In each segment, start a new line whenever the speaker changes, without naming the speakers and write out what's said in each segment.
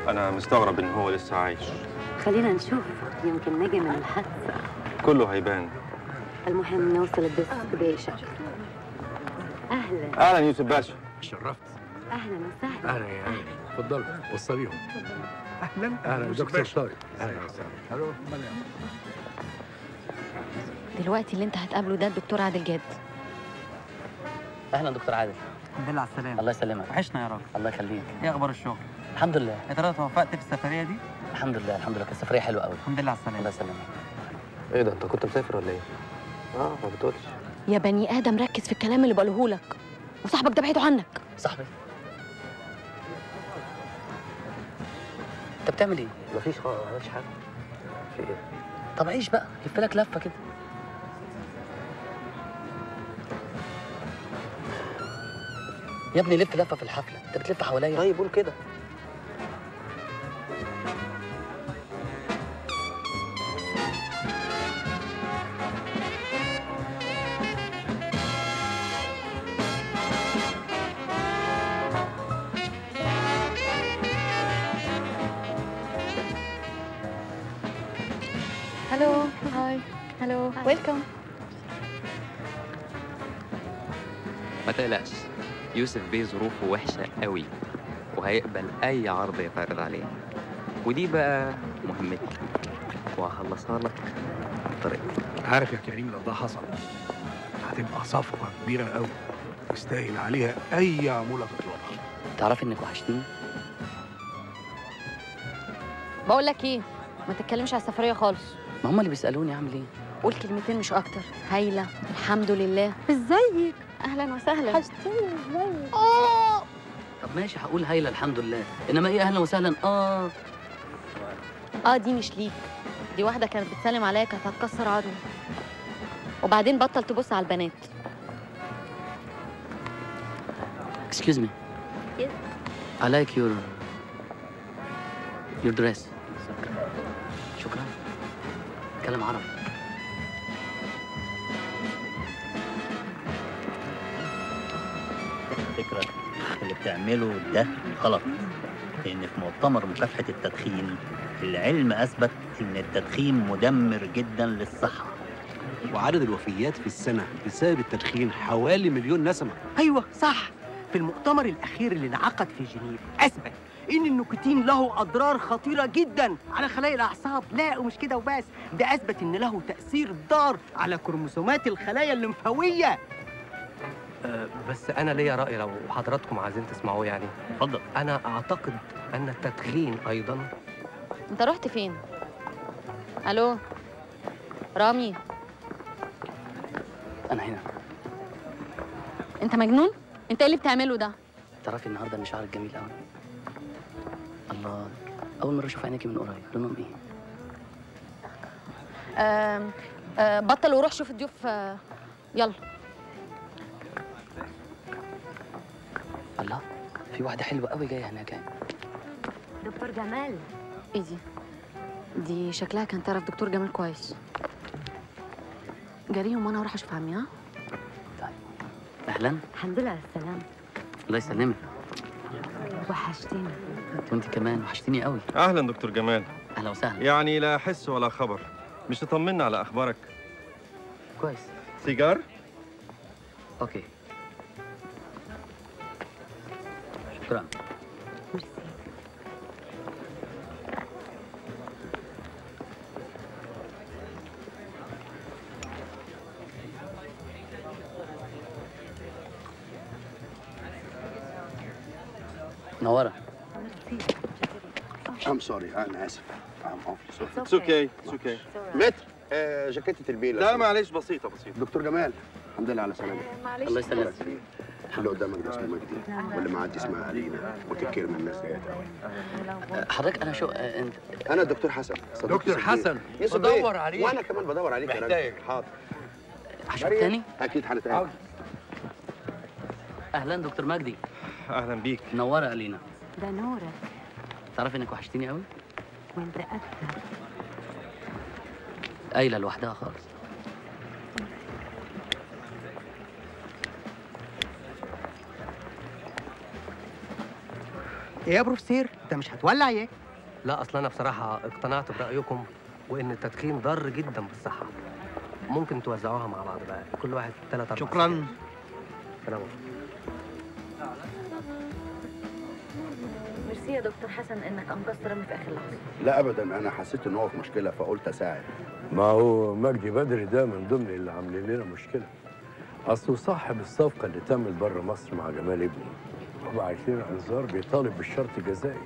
انا مستغرب ان هو لسه عايش
خلينا نشوف يمكن نجي من الحادثة
كله هيبان
المهم نوصل الديسك باشا أهلا
اهلا يوسف باشا
شرفت
أهلا وسهلا
اهلا يا اهلا اتفضلوا وصليهم اهلا اهلا دكتور طارق اهلا وسهلا
دلوقتي اللي انت هتقابله ده الدكتور عادل جاد
اهلا دكتور عادل
الحمد لله على السلامة
الله يسلمك
وحشنا يا راجل
الله يخليك
ايه اخبار الشغل؟
الحمد لله
يا ترى توفقت في السفرية دي؟
الحمد لله الحمد لله كانت سفريه حلوه قوي
الحمد لله على
الله
السلامة
يسلمك
ايه ده انت كنت مسافر ولا ايه؟ اه ما بتقولش
يا بني ادم ركز في الكلام اللي بقوله لك وصاحبك ده بعيده عنك
صاحبي انت بتعمل ايه
مفيش خالص ما عملتش حاجه في ايه؟
طب عيش بقى لف لك لفه كده يا ابني لف لفه في الحفله انت بتلف حواليا
طيب قول كده
هلو هاي هلو ويلكم
ما تقلقش يوسف بيه ظروفه وحشة قوي وهيقبل أي عرض يتعرض عليه ودي بقى مهمتي وهخلصها لك بطريقتي
عارف يا كريم لو ده حصل هتبقى صفقه كبيره قوي يستاهل عليها اي عموله تطلبها
تعرفي انك وحشتني
بقول لك ايه ما تتكلمش على السفريه خالص
ما هم اللي بيسالوني اعمل ايه
قول كلمتين مش اكتر هايله الحمد لله ازيك اهلا وسهلا حشتيني ازيك اه
طب ماشي هقول هايله الحمد لله انما ايه اهلا وسهلا اه
اه دي مش ليك دي واحده كانت بتسلم عليا كانت هتكسر عظمي وبعدين بطل تبص على البنات
excuse me
Yes.
I like your your dress شكرا اتكلم عربي
فكرة اللي بتعمله ده غلط لأن في مؤتمر مكافحة التدخين العلم أثبت إن التدخين مدمر جدا للصحة
وعدد الوفيات في السنة بسبب التدخين حوالي مليون نسمة
ايوه صح في المؤتمر الاخير اللي انعقد في جنيف اثبت ان النيكوتين له اضرار خطيره جدا على خلايا الاعصاب لا ومش كده وبس ده اثبت ان له تاثير ضار على كروموسومات الخلايا الليمفاويه
أه بس انا ليا راي لو حضراتكم عايزين تسمعوه يعني
اتفضل
انا اعتقد ان التدخين ايضا
انت رحت فين الو رامي
انا هنا
انت مجنون انت ايه اللي بتعمله ده
تعرفي النهارده ان شعرك جميل قوي الله اول مره اشوف عينيكي من قريب لونهم ايه
آم، آه بطل وروح شوف الضيوف آه يلا
الله في واحده حلوه قوي جايه هناك يعني.
دكتور جمال
ايه دي دي شكلها كان تعرف دكتور جمال كويس جريهم وانا هروح اشوف عمي ها
اهلا
الحمد لله على السلامة
الله يسلمك
وحشتيني
وانت كمان وحشتيني قوي
اهلا دكتور جمال
اهلا وسهلا
يعني لا حس ولا خبر مش تطمنا على اخبارك
كويس
سيجار
اوكي شكرا نورة
I'm sorry أنا آسف I'm awfully sorry
It's okay, it's okay.
متر آه جاكيتة البيلة
لا معلش بسيطة بسيطة
دكتور جمال الحمد لله على سلامتك
معلش
الله يسلمك
اللي قدامك ده اسمه مجدي واللي معدي اسمها ألينا وتكير من الناس ديت قوي
حضرتك انا شو آه، انت
أنا الدكتور حسن صديق
دكتور
يوسف
حسن
بيه. يوسف بيه.
بدور عليك.
وأنا كمان بدور عليك يا راجل
محتاج.
حاضر
هشوف تاني
أكيد هنتقابل
اهلا دكتور مجدي
اهلا بيك
منوره الينا
ده نورة
تعرفي انك وحشتيني قوي
وانت اكتر
قايله لوحدها خالص
ايه يا بروفيسور انت مش هتولع ايه
لا اصل انا بصراحه اقتنعت برايكم وان التدخين ضار جدا بالصحه ممكن توزعوها مع بعض بقى كل واحد ثلاث اربع
شكراً.
سجاير. سلام
ميرسي يا دكتور حسن انك انقذت رامي في اخر لحظه
لا ابدا انا حسيت ان هو في مشكله فقلت اساعد
ما هو مجدي بدري ده من ضمن اللي عاملين لنا مشكله اصله صاحب الصفقه اللي تمت بره مصر مع جمال ابني وبعت لنا انذار بيطالب بالشرط الجزائي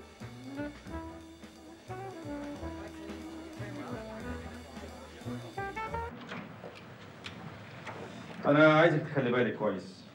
انا عايزك تخلي بالك كويس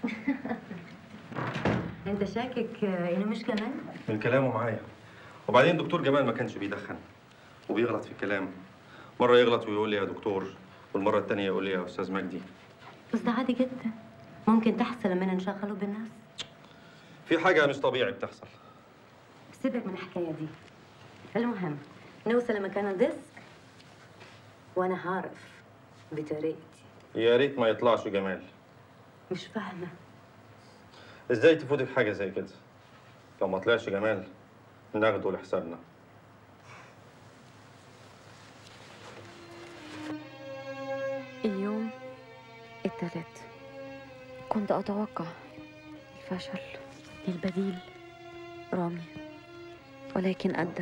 انت شاكك انه مش كمان
من كلامه معايا وبعدين دكتور جمال ما كانش بيدخن وبيغلط في الكلام مره يغلط ويقول لي يا دكتور والمره التانية يقول لي يا استاذ مجدي
بس ده عادي جدا ممكن تحصل لما نشغله بالناس
في حاجه مش طبيعي بتحصل
سيبك من الحكايه دي المهم نوصل لمكان الديسك وانا هعرف بطريقتي
يا ريت ما يطلعش جمال
مش فاهمه
ازاي تفوتك حاجه زي كده لو ما طلعش جمال ناخده لحسابنا
اليوم التلات كنت أتوقع الفشل البديل رامي ولكن أدى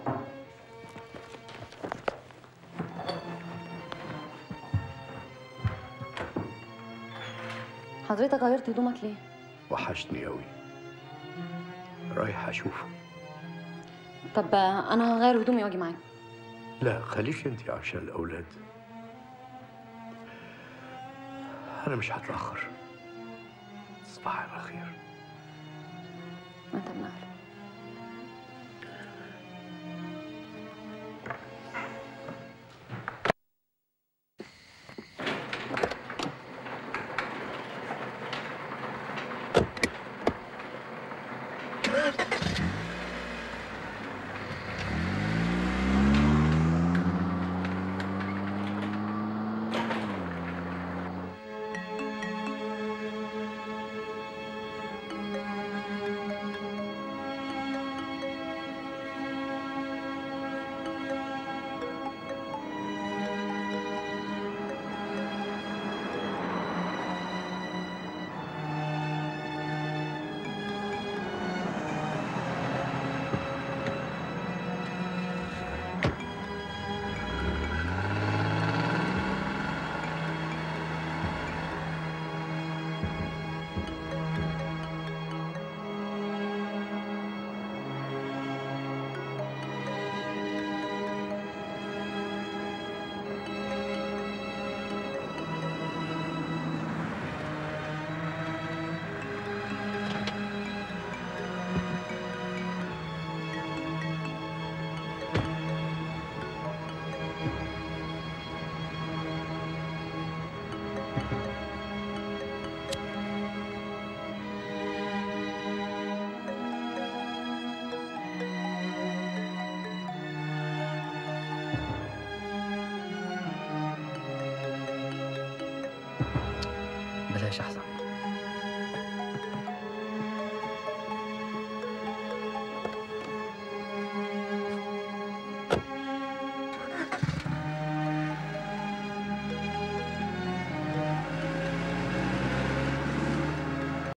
حضرتك غيرت هدومك ليه؟
وحشني قوي رايح اشوفه
طب أنا هغير هدومي وأجي معاك
لا خليك انت عشان الاولاد انا مش هتاخر تصبحي على خير
أنت من أهله
بلاش احسن